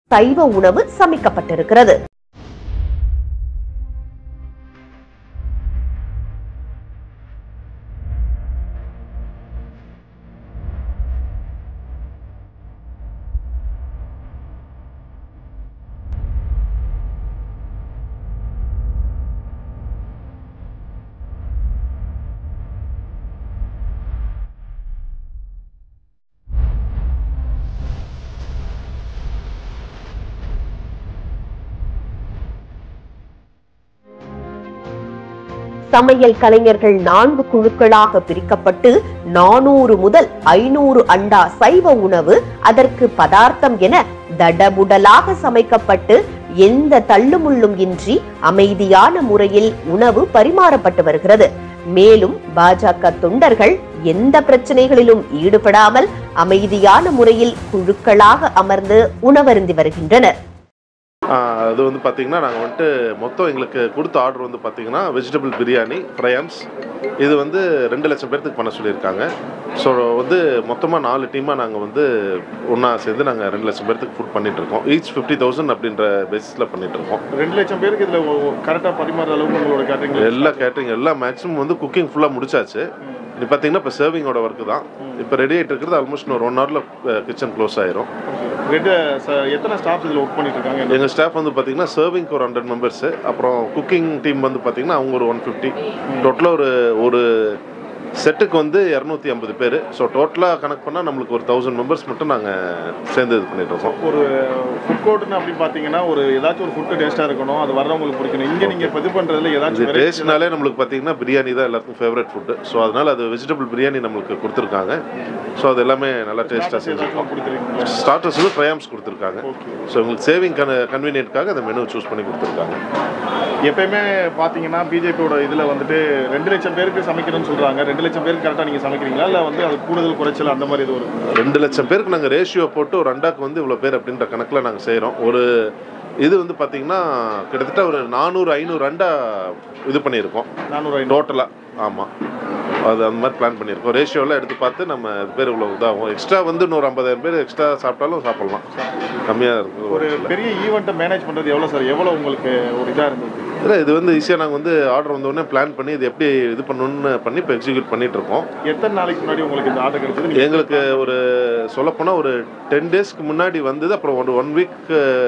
சைவ உணவு சமைக்கப்பட்டிருக்கிறது சமையல் கலைஞர்கள் நான்கு குழுக்களாக பிரிக்கப்பட்டு நானூறு முதல் ஐநூறு அண்டா சைவ உணவு அதற்கு பதார்த்தம் என தடபுடலாக சமைக்கப்பட்டு எந்த தள்ளுமுள்ளும் இன்றி அமைதியான முறையில் உணவு பரிமாறப்பட்டு வருகிறது மேலும் பாஜக தொண்டர்கள் எந்த பிரச்சனைகளிலும் ஈடுபடாமல் அமைதியான முறையில் குழுக்களாக அமர்ந்து உணவருந்தி வருகின்றனர் ஆஹ் அது வந்து பார்த்தீங்கன்னா நாங்கள் வந்துட்டு மொத்தம் எங்களுக்கு கொடுத்த ஆர்டர் வந்து பார்த்தீங்கன்னா வெஜிடபிள் பிரியாணி ஃப்ரையாம்ஸ் இது வந்து ரெண்டு லட்சம் பேர்த்துக்கு பண்ண சொல்லியிருக்காங்க ஸோ வந்து மொத்தமாக நாலு டீமாக நாங்கள் வந்து ஒன்றா சேர்ந்து நாங்கள் ரெண்டு லட்சம் பேர்த்துக்கு ஃபுட் பண்ணிட்டு இருக்கோம் ஈச் ஃபிஃப்டி தௌசண்ட் அப்படின்ற பேசிஸில் பண்ணிட்டு இருக்கோம் ரெண்டு லட்சம் பேருக்கு இதுல கரெக்டா பரிமாற அளவுக்கு உங்களோட கேட்டரிங் எல்லா கேட்டரிங் எல்லா மேக்ஸிமம் வந்து குக்கிங் ஃபுல்லாக முடிச்சாச்சு இது பார்த்தீங்கன்னா இப்போ சர்விங்கோட ஒர்க்கு தான் இப்போ ரெடி ஆகிட்டு இருக்கிறது ஆல்மோஸ்ட் ஒரு ஒன் ஹவரில் கிச்சன் க்ளோஸ் ஆயிரும் ரெண்டு ச- எத்தனை ஸ்டாஃப்ஸ் இதுல ஒர்க் பண்ணிட்டு இருக்காங்க எங்கள் ஸ்டாஃப் வந்து பார்த்தீங்கன்னா சர்விங்க்கு ஒரு ஹண்ட்ரட் மெம்பர்ஸு அப்புறம் குக்கிங் டீம் வந்து பார்த்தீங்கன்னா அவங்க ஒரு ஒன் ஃபிஃப்டி டோட்டலாக ஒரு ஒரு செட்டுக்கு வந்து இரநூத்தி ஐம்பது பேர் ஸோ டோட்டலாக கணக்கு பண்ணால் நம்மளுக்கு ஒரு தௌசண்ட் மெம்பர்ஸ் மட்டும் நாங்கள் சேர்ந்து இது பண்ணிட்டு இருக்கோம் ஒரு ஃபுட் கோர்ட்னு அப்படி பாத்தீங்கன்னா ஒரு ஏதாச்சும் ஒரு ஃபுட்டு டேஸ்டா இருக்கணும் அது வர்றவங்களுக்கு பிடிக்கணும் இங்க நீங்க இப்ப இது பண்றதுல இது ஏதாச்சும் variety டேஸ்ட்னாலே நம்மளுக்கு பார்த்தீங்கன்னா பிரியாணி தான் எல்லாருக்கும் ஃபேவரட் ஃபுட்டு ஸோ அதனால் அது வெஜிடபிள் பிரியாணி நம்மளுக்கு கொடுத்துருக்காங்க ஸோ அது எல்லாமே நல்லா டேஸ்ட்டாக செஞ்சுருக்கோம் ஏதாச்சும் கொடுத்துருக்கீங்களா ஸ்டார்டர்ஸ் வந்து ஃப்ரையாம்ஸ் கொடுத்துருக்காங்க ஓகே ஸோ உங்களுக்கு சேவிங் கன் கன்வீனியன்ட்காக அந்த மெனு சூஸ் பண்ணி கொடுத்துருக்காங்க எப்பயுமே பாத்தீங்கன்னா பிஜேபியோட இதுல வந்துட்டு ரெண்டு லட்சம் பேருக்கு சமைக்கணும்னு சொல்றாங்க ரெண்டு லட்சம் பேருக்கு கரெக்டா நீங்க சமைக்கிறீங்களா இல்ல வந்து அது கூடுதல் குறைச்சல் அந்த மாதிரி இது ஒரு ரெண்டு லட்சம் பேருக்கு நாங்கள் ரேஷியோ போட்டு ஒரு அண்டாக்கு வந்து இவ்வளோ பேர் அப்படின்ற கணக்கில் நாங்கள் செய்கிறோம் ஒரு இது வந்து பார்த்தீங்கன்னா கிட்டத்தட்ட ஒரு நானூறு ஐநூறு அண்டா இது பண்ணியிருக்கோம் நானூறு ஐநூறு டோட்டலாக ஆமாம் அது அந்த மாதிரி பிளான் பண்ணியிருக்கோம் ரேஷியோலாம் எடுத்து பார்த்து நம்ம இது பேர் இவ்வளோ இதாகும் எக்ஸ்ட்ரா வந்து இன்னொரு ஐம்பதாயிரம் பேர் எக்ஸ்ட்ரா சாப்பிட்டாலும் சாப்பிட்லாம் கம்மியாக இருக்குது ஒரு பெரிய ஈவெண்ட்டை மேனேஜ் பண்றது எவ்வளவு சார் எவ்வளவு உங்களுக்கு ஒரு இதா இருந்தது இல்லை இது வந்து ஈஸியாக நாங்கள் வந்து ஆர்டர் வந்தோடனே பிளான் பண்ணி இது எப்படி இது பண்ணணும்னு பண்ணி இப்போ எக்ஸிக்யூட் பண்ணிட்டு இருக்கோம் எத்தனை நாளைக்கு முன்னாடி உங்களுக்கு இந்த ஆர்டர் கிடைச்சது நீங்க எங்களுக்கு ஒரு சொல்லப்போனால் ஒரு டென் டேஸ்க்கு முன்னாடி வந்தது அப்புறம் ஒரு ஒன் வீக்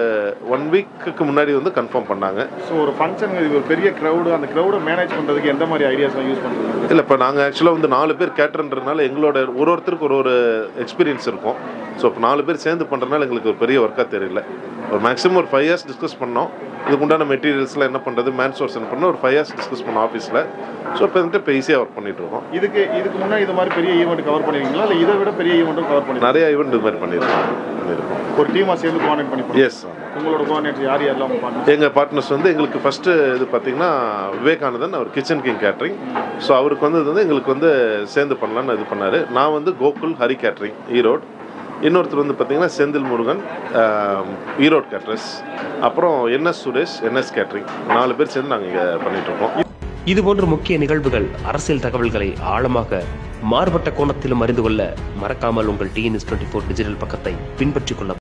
ஒன் வீக்குக்கு முன்னாடி வந்து கன்ஃபார்ம் பண்ணாங்க ஸோ ஒரு ஃபங்க்ஷன் இது ஒரு பெரிய க்ரௌடு அந்த க்ரௌடை மேனேஜ் பண்றதுக்கு எந்த மாதிரி ஐடியாஸ்லாம் யூஸ் பண்றது இல்லை இப்போ நாங்கள் ஆக்சுவலாக வந்து நாலு பேர் கேட்டர்ன்றதுனால எங்களோட ஒரு ஒருத்தருக்கு ஒரு ஒரு எக்ஸ்பீரியன்ஸ் இருக்கும் ஸோ இப்போ நாலு பேர் சேர்ந்து பண்ணுறதுனால எங்களுக்கு ஒரு பெரிய ஒர்க்காக தெரியல ஒரு மேக்ஸிமம் ஒரு ஃபைவ் இயர்ஸ் டிஸ்கஸ் பண்ணோம் இதுக்கு உண்டான மெட்டீரியல்ஸ்லாம் என்ன பண்ணுறது மேன் சோர்ஸ் என்ன பண்ணோம் ஒரு ஃபைவ் இயர்ஸ் டிஸ்கஸ் பண்ணோம் ஆஃபீஸில் ஸோ இப்போ வந்துட்டு இப்போ ஈஸியாக ஒர்க் பண்ணிட்டு இருக்கோம் இதுக்கு இதுக்கு முன்னாடி இது மாதிரி பெரிய ஈவெண்ட் கவர் பண்ணிருக்கீங்களா இல்லை இதை விட பெரிய ஈவெண்ட்டும் கவர் பண்ணிருக்கீங்க நிறைய ஈவெண்ட் இது மாதிரி பண்ணியிருக்கோம் பண்ணியிருக்கோம் ஒரு டீமாக சேர்ந்து கோஆர்டினேட் பண்ணி போறோம். எஸ் உங்களோட கோஆர்டினேட்டர் யார் யாரெல்லாம் உங்க partners? எங்கள் பார்ட்னர்ஸ் வந்து எங்களுக்கு ஃபஸ்ட்டு இது பார்த்தீங்கன்னா விவேகானந்தன் அவர் கிச்சன் கிங் கேட்ரிங் ஸோ அவருக்கு வந்து இது வந்து எங்களுக்கு வந்து சேர்ந்து பண்ணலான்னு இது பண்ணார் நான் வந்து கோகுல் ஹரி கேட்ரிங் ஈரோடு இன்னொருத்தர் வந்து பார்த்தீங்கன்னா செந்தில் முருகன் ஆம், ஈரோடு கேட்ரஸ் அப்புறம் என்எஸ் சுரேஷ் என்எஸ் கேட்ரிங் நாலு பேர் சேர்ந்து நாங்கள் இங்கே பண்ணிகிட்ருக்கோம் இதுபோன்ற முக்கிய நிகழ்வுகள் அரசியல் தகவல்களை ஆழமாக மாறுபட்ட கோணத்திலும் அறிந்து கொள்ள மறக்காமல் உங்கள் டிஎன்எஸ் டுவெண்ட்டி ஃபோர் டிஜிட்டல் பக்கத்தை பின்பற்றிக் கொள்ள